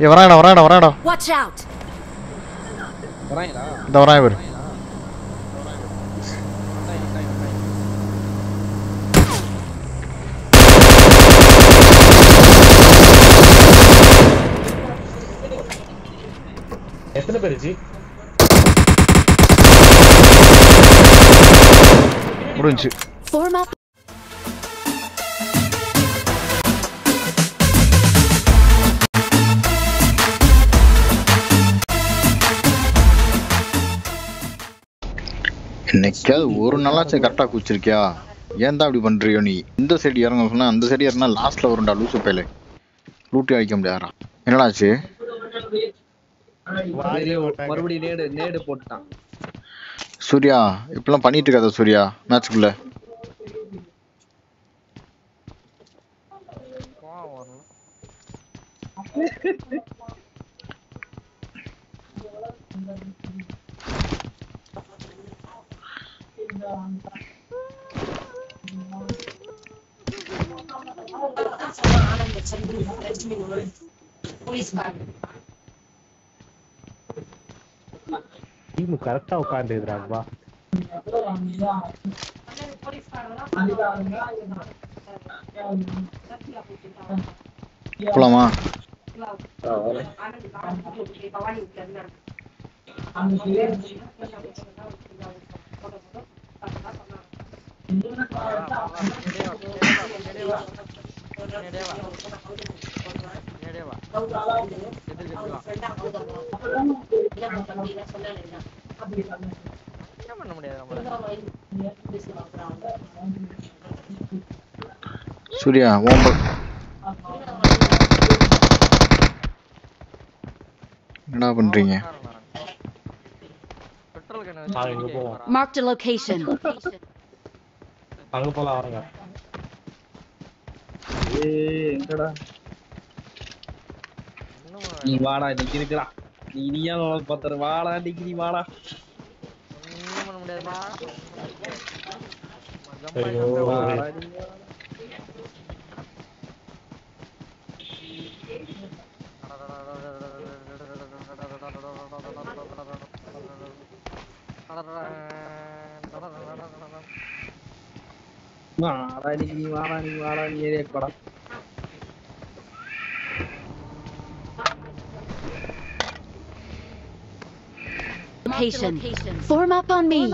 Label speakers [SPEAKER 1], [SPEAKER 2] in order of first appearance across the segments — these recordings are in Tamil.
[SPEAKER 1] ஏ வராடா வராடா வராடா
[SPEAKER 2] Watch out!
[SPEAKER 3] வராங்களா
[SPEAKER 1] இந்த வரான் இவர்
[SPEAKER 4] எத்தனை பேர் ஜி
[SPEAKER 1] முடிஞ்சு
[SPEAKER 2] Form up.
[SPEAKER 1] என்னைக்காவது ஒரு நாளாச்சும் கரெக்டாக குச்சிருக்கியா ஏன் தான் அப்படி பண்றியோ நீ இந்த சைடு இறங்க சொன்னா அந்த சைடு இறங்கினா லாஸ்ட்ல வரும்டா லூசு பேல லூட்டி அடிக்க முடியாதா என்னடாச்சு
[SPEAKER 3] மறுபடியும் நேடு நேடு போட்டுட்டான்
[SPEAKER 1] சூர்யா இப்பெல்லாம் பண்ணிட்டு இருக்காத சூர்யா மேட்ச்க்குள்ள
[SPEAKER 4] டீம் கரெக்டா உட்காந்துருக்காங்கப்பா
[SPEAKER 1] போலாமா சூர்யா ஓம்ப என்னடா பண்றீங்க
[SPEAKER 4] வாங்க இங்க போவோம்
[SPEAKER 2] Marked a location.
[SPEAKER 4] அங்க போலாம் வாங்க
[SPEAKER 3] ஏய் எங்கடா நீ வாடா இன்னைக்கு இருக்குடா நீ நீயா பத்தர வாடா இன்னைக்கு நீ வாடா
[SPEAKER 4] ஐயோ
[SPEAKER 3] வாடா நீ வாடா. வாடா இன்னைக்கு நீ வாடா நீ வாடா நீ ஏரியாக்கு வாடா
[SPEAKER 2] Location. Form up on me.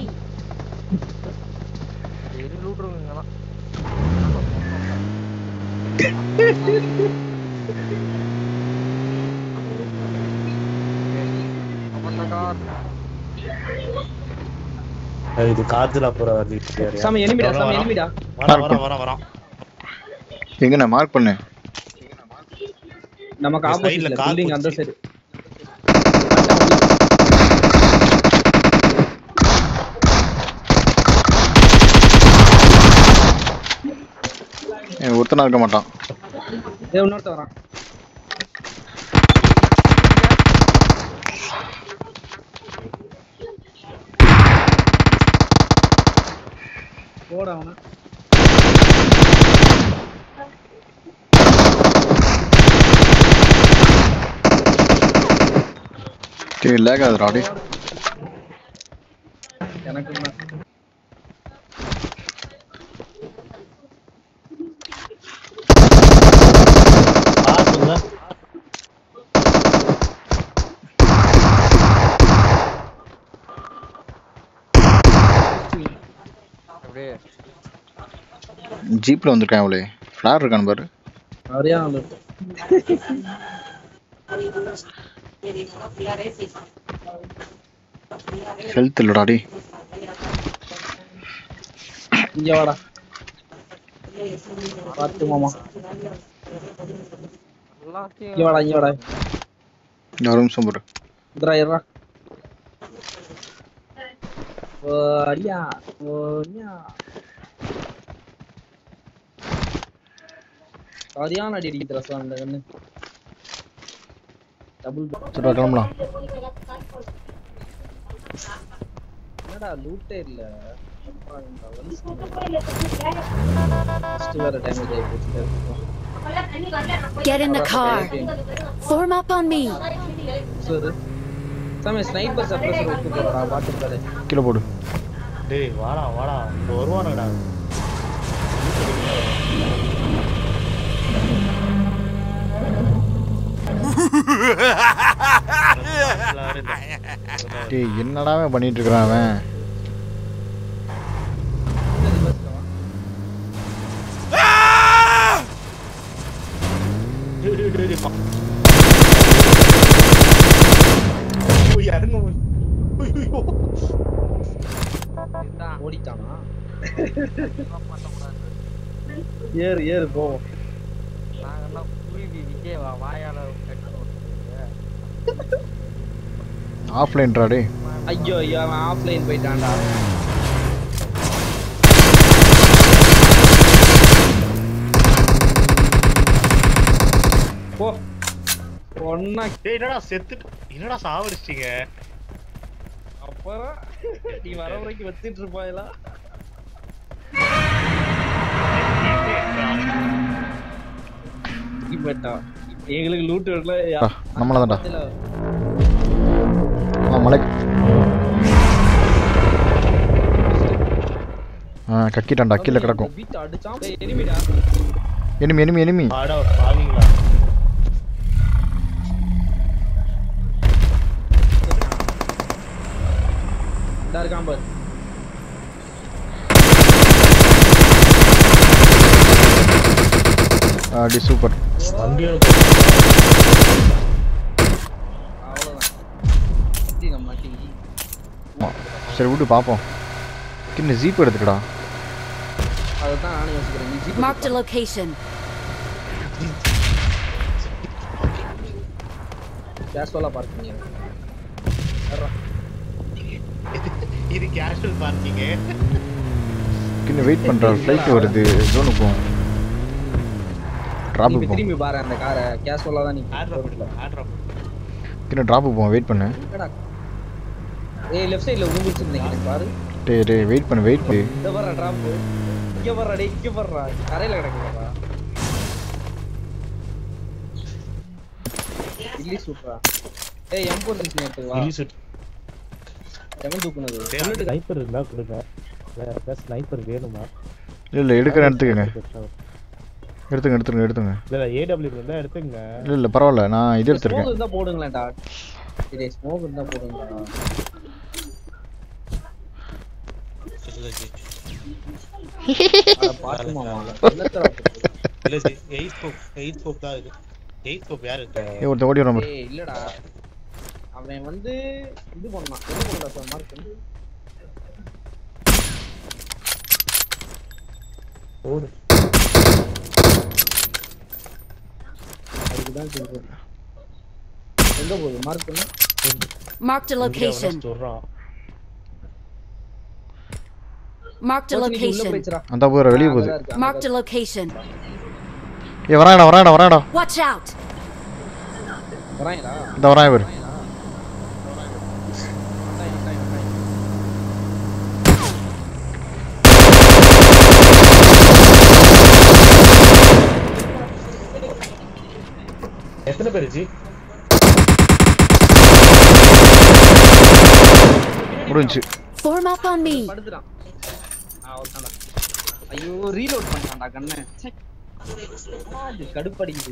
[SPEAKER 4] இது காத்துல அப்புறம் வந்துச்சு
[SPEAKER 3] சாமி எனிமிடா சாமி எனிமிடா
[SPEAKER 4] வர வர வர வர
[SPEAKER 1] எங்கண்ணா மார்க் பண்ணு
[SPEAKER 3] நமக்கு
[SPEAKER 4] இந்த
[SPEAKER 3] ஆப்போசிட்ல
[SPEAKER 4] side ல கார்
[SPEAKER 3] பில்டிங் அந்த
[SPEAKER 4] போச்சு.
[SPEAKER 3] சைடு
[SPEAKER 1] ஏய், ஒருத்தனா இருக்க மாட்டான்
[SPEAKER 3] ஏய் இன்னொருத்த வரான் போடா அவன
[SPEAKER 1] டேய் லேக் ஆகுதுடா டேய்
[SPEAKER 3] எனக்கு என்ன?
[SPEAKER 4] பாத்துங்க
[SPEAKER 1] ஜீப்ல வந்திருக்கேன் அவளே ஃபிளார் இருக்கான்னு பாரு
[SPEAKER 3] நிறையா ஆளு இருக்கு.
[SPEAKER 1] ஹெல்த் இல்லடா டேய்
[SPEAKER 3] இங்க வாடா பாத்து மாமா இங்க வாடா இங்க வாடா
[SPEAKER 1] இந்த ஒரு நிமிஷம் பாரு
[SPEAKER 3] இந்தரா இருடா ஓடியா ஓடியா சரியான அடி அடிக்குது ரசம் அந்த கண்ணு டபுள்
[SPEAKER 1] சரிடா கிளம்பலாம்
[SPEAKER 3] என்னடா லூட்டே இல்ல ஃபர்ஸ்ட் வேற டேமேஜ் ஆகி போச்சு
[SPEAKER 2] Get in the car. Form up on me.
[SPEAKER 3] சரி சாமி ஸ்னைப்பர் சப்ரஸர் விட்டு போறடா பாத்துப்பாரு
[SPEAKER 1] கீழே போடு
[SPEAKER 4] டேய் வாடா வாடா இங்க வருவானுடா
[SPEAKER 1] டேய் என்னடா அவன் பண்ணிட்டு இருக்கிறான் அவன்
[SPEAKER 4] டேய், டேய், டேய், டேய், பா- ஐயோ, இறங்க முடியல. ஐயோ.
[SPEAKER 3] ஓடிட்டானா ஏறு ஏறு போவோம்
[SPEAKER 1] ஆஃப்லைன்ரா டே
[SPEAKER 3] ஐயோ ஐயோ அவன் ஆஃப்லைன் போயிட்டான்டா போ ஒன்னா
[SPEAKER 4] டேய், என்னடா செத்துட்டு என்னடா சாவடிச்சிட்டீங்க
[SPEAKER 3] அப்புறம் நீ வர வரைக்கும் வச்சிட்டு இருப்பாங்களா இப்பட்டா எங்களுக்கு லூட் வரல
[SPEAKER 1] ஆ, நம்மளதான்டா. ஆ மலை ஆ கக்கிட்டான்டா கீழே கிடக்கும்
[SPEAKER 3] பீட் அடிச்சான் டேய், எனிமிடா
[SPEAKER 1] எனிமி எனிமி எனிமி
[SPEAKER 4] ஆடா பாவீங்களா
[SPEAKER 3] இதா இருக்கான் பாரு
[SPEAKER 1] அடி சூப்பர்
[SPEAKER 4] வண்டியோட
[SPEAKER 3] அவ்வளவுதான் எப்படி நம்ம மாட்டி
[SPEAKER 1] சரி விட்டு பார்ப்போம் கிண்ண ஜீப் எடுத்துக்கடா
[SPEAKER 3] அதுதான் நானும் யோசிக்கிறேன் நீ ஜிப்
[SPEAKER 2] Marked a location.
[SPEAKER 3] கேஷுவலா பார்க்கீங்க
[SPEAKER 4] இது கேஷுவல் பார்க்கிங்க
[SPEAKER 1] கிண்ண வெயிட் பண்ணுறா ஃப்ளைட் வருது ஜோனுக்கு போகும் ட்ராப்புக்கு போகும்
[SPEAKER 3] திரும்பி பாரு அந்த காரை கேஷுவலா தான் நீ
[SPEAKER 4] ஆட்ரா ஆட்ரா
[SPEAKER 1] கிண்ண ட்ராப்புக்கு போவோம் வெயிட் பண்ணு
[SPEAKER 3] என்னடா ஏய் லெஃப்ட் சைடுல உழுந்துச்சிருந்தீங்க பாரு
[SPEAKER 1] டே டே வெயிட் பண்ணு வெயிட் பண்ணு
[SPEAKER 3] இந்த பாரு டிராப் இங்க பாருடா டேய் இங்க பாருடா கரையில கிடக்குறா இல்லி சூப்பரா ஏய் M4 சிக்ஸ் எடுத்து வா
[SPEAKER 4] இலிசுட்
[SPEAKER 3] எவன் தூக்குனது
[SPEAKER 4] ஸ்னைப்பர் இருந்தா கொடுங்க வேற ஸ்னைப்பர் வேணுமா
[SPEAKER 1] இல்லை இல்லை எடுக்கிறேன் எடுத்துக்கங்க எடுத்துங்க எடுத்துங்க எடுத்துங்க
[SPEAKER 4] இல்ல ஏடபிள்யூ இருந்தா எடுத்துங்க
[SPEAKER 1] இல்லை இல்லை பரவாயில்ல நான் இது
[SPEAKER 3] ஸ்மோக்
[SPEAKER 1] எடுத்திருக்கேன்
[SPEAKER 3] இருந்தா போடுங்களேன்டா டேய் ஸ்மோக் இருந்தா போடுங்களா அட பாத்து மாமா என்னத்தடா போட்டு?
[SPEAKER 4] இல்ல ji eight scope eight scope தான் இது எயிட் ஸ்கோப் யார் இருக்கா
[SPEAKER 1] ஏ ஒருத்தன் ஓடி வரான் பாரு.
[SPEAKER 3] ஏய் இல்லடா அவன் வந்து இது பண்ணான் என்ன பண்ணா சார் மார்க்
[SPEAKER 4] ஓடு
[SPEAKER 3] அதுக்கு தான் சொல்றேன் எங்க போகுது மார்க் பண்ணு
[SPEAKER 2] Marked a location.
[SPEAKER 4] சொல்றான்
[SPEAKER 2] Marked a
[SPEAKER 3] கோச்சு, நீ உள்ள
[SPEAKER 2] location.
[SPEAKER 3] போயிச்சுடா.
[SPEAKER 1] அந்த போகிற வெளியே போகுது
[SPEAKER 3] அங்கதான் இருக்கு,
[SPEAKER 2] Marked a
[SPEAKER 3] அங்கதான்
[SPEAKER 2] location.
[SPEAKER 1] ஏ வராடா வராடா வராடா
[SPEAKER 2] Watch out!
[SPEAKER 3] இருக்கு. வராங்களா?
[SPEAKER 1] இந்த வரான் இவர்
[SPEAKER 3] வராங்களா? வந்தாங்க, வந்தாங்க, வந்தாங்க.
[SPEAKER 4] எத்தனை பேர் ஜி
[SPEAKER 1] முடிஞ்சு
[SPEAKER 2] Form up on me.
[SPEAKER 3] படுத்துறான். ஆ, ஒருத்தன்டா. ஐயோ ரீலோட் பண்ணிட்டான்டா கண்ணு ச்சே. ஆ, இது கடுப்படிக்குது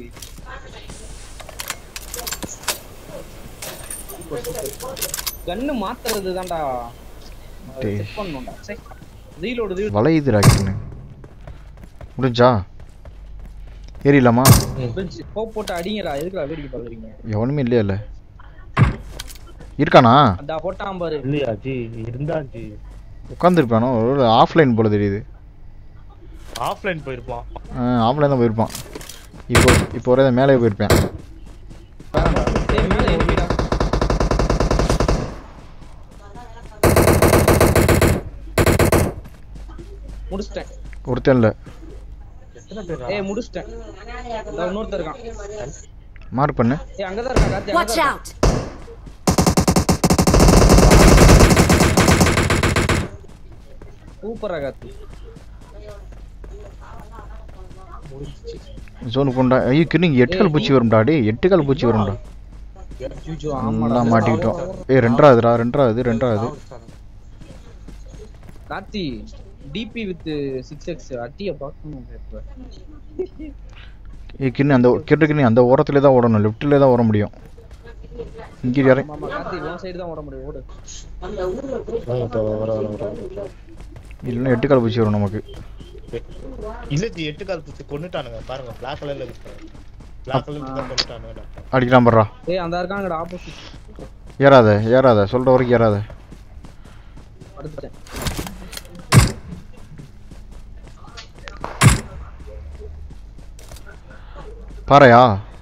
[SPEAKER 3] கண்ணு மாத்துறது தான்டா
[SPEAKER 1] டேய்.
[SPEAKER 3] செக் பண்ணணும்டா சே ரீலோடு ரீலோட்
[SPEAKER 1] வளையுதுடா கிண்ணு முடிஞ்சா ஏறிடலாமா
[SPEAKER 3] போ போட்டு அடிங்கடா எதுக்குடா வேடிக்கை பாக்குறீங்க
[SPEAKER 1] எவனுமே இல்லையா இல்லை இருக்கானா
[SPEAKER 3] அந்தா போட்டான் பாரு
[SPEAKER 4] இல்லையா ஜி இருந்தா ஜி
[SPEAKER 1] உட்காந்துருப்பானோ ஒரு ஆஃப்லைன் போல தெரியுது
[SPEAKER 4] ஆஃப்லைன் போயிருப்பான்
[SPEAKER 1] ஆஃப்லைன் தான் போயிருப்பான் இப்போ இப்போ ஒரே மேலே போயிருப்பேன்
[SPEAKER 3] டேய் மேல ஏறிடா முடிச்சிட்டேன்
[SPEAKER 1] ஒருத்தன் இல்லை
[SPEAKER 4] எத்தனை பேர்
[SPEAKER 3] ஏய் முடிச்சிட்டேன் இதோ இன்னொருத்தன் இருக்கான்
[SPEAKER 1] மார்க் பண்ணு
[SPEAKER 3] ஏய் அங்கதான் இருக்கான் கார்த்தி
[SPEAKER 2] Watch
[SPEAKER 3] அங்கதான்
[SPEAKER 2] out!
[SPEAKER 3] சூப்பரா கார்த்தி
[SPEAKER 4] முடிஞ்சிச்சு
[SPEAKER 1] ஜோனுக்கு போண்டா ஐயோ கிண்ணி எட்டு கால் பூச்சி வரும்டா டேய் எட்டு கால் பூச்சி வரும்டா
[SPEAKER 3] ஐயோ,
[SPEAKER 1] நல்லா
[SPEAKER 3] ஆமாடா
[SPEAKER 1] மாட்டிக்கிட்டோம் ஏய் ரெண்டாவதுடா ரெண்டாவது ரெண்டாவது
[SPEAKER 3] Karthi DP with six X அட்டிய பார்க்கணும் இப்ப
[SPEAKER 1] ஏய் கிண்ணி அந்த கிட்ட கிண்ணி அந்த ஓரத்துல தான் ஓடணும் லெஃப்ட்ல தான் ஓட முடியும் இங்கே இறங்கி
[SPEAKER 3] ஆமா ஆமா கார்த்தி உன் சைடு தான் ஓட முடியும் ஓடு
[SPEAKER 4] வர வர வர வர
[SPEAKER 1] இல்லைன்னா எட்டு கால் பூச்சி வரும் நமக்கு
[SPEAKER 4] இல்ல ஜி எட்டு கால் பூச்சி கொன்னுட்டானுங்க பாருங்க பிளாக் கலர்ல இருக்கு பிளாக் கலர்ல தான் கொன்னுட்டானுங்க
[SPEAKER 1] அடிக்கலாம் படுறா
[SPEAKER 3] ஏய் அந்த இருக்காங்கடா ஆப்போசிட்
[SPEAKER 1] ஏறாத ஏறாத சொல்ற வரைக்கும் ஏறாத
[SPEAKER 3] அடுத்துட்டேன்
[SPEAKER 1] பாறையா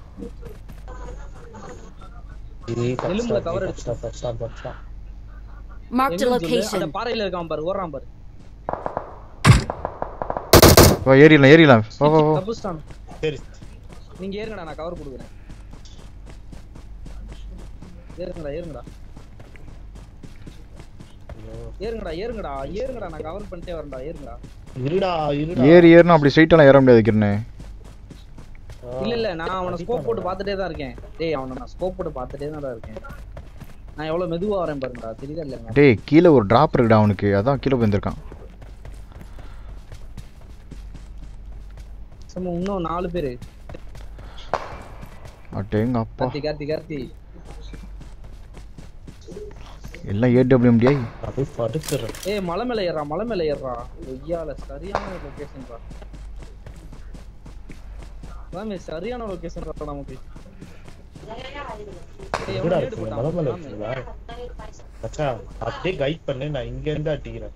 [SPEAKER 3] எலும்புல cover அடிச்சு.
[SPEAKER 2] Marked a
[SPEAKER 3] எங்க சொல்லு? அந்த
[SPEAKER 2] location.
[SPEAKER 3] பாறையில இருக்கான் பாரு ஓடுறான் பாரு
[SPEAKER 1] வா ஏறிடலாம் ஏறிடலாம் வா வா வா
[SPEAKER 3] தப்புஸ்டான்
[SPEAKER 4] சரி
[SPEAKER 3] நீங்க ஏறுங்கடா நான் கவர் கொடுக்குறேன் ஏறுங்கடா ஏறுங்கடா ஏறுங்கடா ஏறுங்கடா ஏறுங்கடா நான் கவர் பண்ணிட்டே வரேன்டா ஏறுங்கடா
[SPEAKER 4] இருடா இருடா
[SPEAKER 1] ஏறி ஏறினா அப்படி ஸ்ட்ரைட்டெல்லாம் ஏற முடியாது கிண்ணே
[SPEAKER 3] இல்ல இல்ல நான் அவனை ஸ்கோப் போட்டு பார்த்துட்டே தான் இருக்கேன் டேய் அவனை நான் ஸ்கோப் போட்டு பார்த்துட்டே தான் இருக்கேன் நான் எவ்வளவு மெதுவா வரேன் பாருங்கடா தெரியுதா இல்லைங்க
[SPEAKER 1] டேய் கீழே ஒரு டிராப் இருக்குடா அவனுக்கு அதான் கீழே போயிருந்திருக்கான்
[SPEAKER 3] சும்மா இன்னும் நாலு பேரு
[SPEAKER 1] அட்டே எங்க அப்பா
[SPEAKER 3] கார்த்தி கார்த்தி கார்த்தி
[SPEAKER 1] எல்லாம் ஏடபிள்யூஎம்டிஐ
[SPEAKER 4] அப்படியே படுத்துறேன்
[SPEAKER 3] ஏய் மலை மேல ஏறா மலை மேல ஏறா ஒய்யால சரியான லொகேஷன் பா ராமே சரியான லொகேஷன் பா நமக்கு ஏய்,
[SPEAKER 4] எங்கடா
[SPEAKER 3] எவனோ ஏடு
[SPEAKER 4] இருக்கு
[SPEAKER 3] போட்டான்.
[SPEAKER 4] மலை மேல
[SPEAKER 3] ராமே.
[SPEAKER 4] இருக்குங்களா அச்சா அப்படியே கைட் பண்ணு நான் இங்க இருந்து அடிக்கிறேன்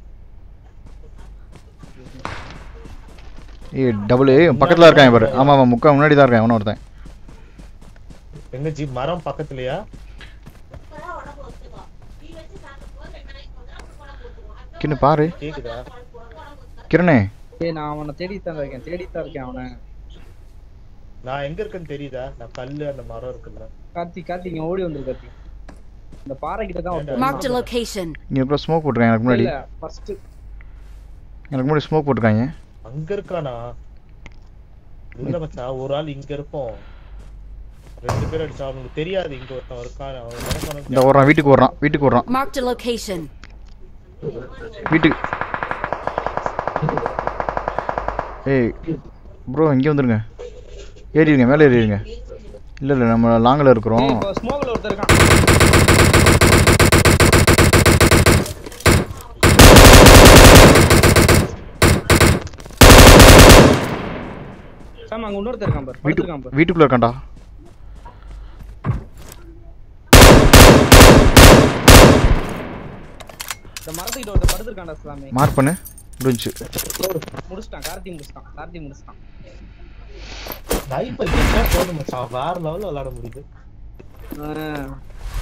[SPEAKER 1] ஏய் டபுள் பக்கத்துல இருக்கான் பாரு ஆமா ஆமா முக்கா முன்னாடி தான் இருக்கான் அவன ஒருத்தன்
[SPEAKER 4] எங்க ஜி மரம் பக்கத்துலயா
[SPEAKER 1] கிண்ணு பாரு
[SPEAKER 4] கேக்குதா
[SPEAKER 1] கிரணே
[SPEAKER 3] ஏய் நான் அவனை தேடித்தான் இருக்கேன் தேடித்தான் இருக்கேன் அவனை
[SPEAKER 4] நான் எங்க இருக்கேன்னு தெரியுதா நான் கல்லு அந்த மரம் இருக்குல்ல
[SPEAKER 3] கார்த்தி கார்த்தி இங்க ஓடி வந்துரு கார்த்தி இந்த பாறை கிட்ட தான் ஒருத்தன்
[SPEAKER 2] Marked a
[SPEAKER 3] இருந்தான்.
[SPEAKER 2] location.
[SPEAKER 1] இங்க கூட ஸ்மோக் போட்டுருக்காங்க எனக்கு முன்னாடி
[SPEAKER 3] இல்ல ஃபர்ஸ்ட்
[SPEAKER 1] எனக்கு முன்னாடி ஸ்மோக் போட்டுருக்காங்க
[SPEAKER 4] அங்க இருக்கானா இல்ல மச்சான் ஒரு ஆள் இங்க இருப்போம் ரெண்டு பேர் அடிச்சா அவனுக்கு தெரியாது இங்க ஒருத்தன் இருக்கான் அவன் எனக்கு
[SPEAKER 1] இந்த
[SPEAKER 4] அவனுக்கு
[SPEAKER 1] ஓடுறான் வீட்டுக்கு ஓடுறான் வீட்டுக்கு ஓடுறான்
[SPEAKER 2] Marked a location.
[SPEAKER 1] வீட்டுக்கு ஏய் ப்ரோ இங்கே வந்துருங்க ஏறிடுங்க மேலே ஏறிடுங்க இல்லை இல்லை நம்ம லாங்கில் இருக்கிறோம்
[SPEAKER 3] ஏய் இப்போ ஸ்மோக்ல ஒருத்தன் இருக்கான் சாம் அங்க இன்னொருத்தன் இருக்கான் பாரு
[SPEAKER 1] வீட்டு
[SPEAKER 3] படுத்திருக்கான் பாரு
[SPEAKER 1] வீட்டுக்குள்ளே இருக்கான்டா
[SPEAKER 3] இந்த மரத்துக்கிட்ட ஒருத்தன் படுத்திருக்கான்டா சாமி
[SPEAKER 1] மார்க் பண்ணு முடிஞ்சு
[SPEAKER 3] முடிச்சிட்டான் கார்த்தி முடிச்சிட்டான் கார்த்தி முடிச்சிட்டான்
[SPEAKER 4] ஸ்னைப்பர் கிட்ட போதும் மச்சான் வேற லெவல்ல விளையாட முடியுது
[SPEAKER 3] ஆ.